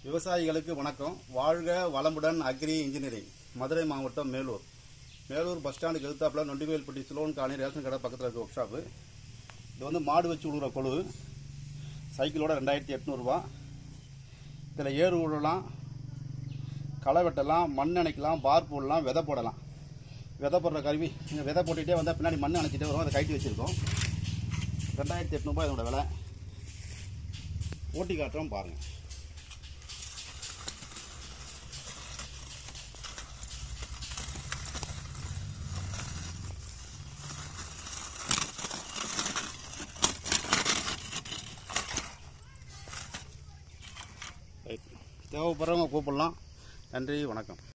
விவசாயிகளுக்கு வணக்கம் வாழ்க வளமுடன் அக்ரி இன்ஜினியரிங் மதுரை மாவட்டம் மேலூர் மேலூர் பஸ் ஸ்டாண்டுக்கு எதிர்த்தாப்புல நொண்டிவேல்பட்டி சிலோன் காலனி ரேஷன் கடை பக்கத்தில் இருக்க ஒர்க் ஷாப்பு இது வந்து மாடு வச்சு விடுற கொழு சைக்கிளோட ரெண்டாயிரத்தி எட்நூறுபா இதில் ஏறு விடலாம் களை வெட்டலாம் மண் அணைக்கலாம் பார் போடலாம் விதை போடலாம் விதை போடுற கருவி இங்கே விதை போட்டுகிட்டே வந்தால் பின்னாடி மண் அணைச்சிட்டே வரும் அதை கட்டி வச்சுருக்கோம் ரெண்டாயிரத்தி எட்நூறுபா இதோட விலை ஓட்டி காட்டுறோம் பாருங்கள் ரைட் தேவைப்படுறவங்க கூப்பிடலாம் நன்றி வணக்கம்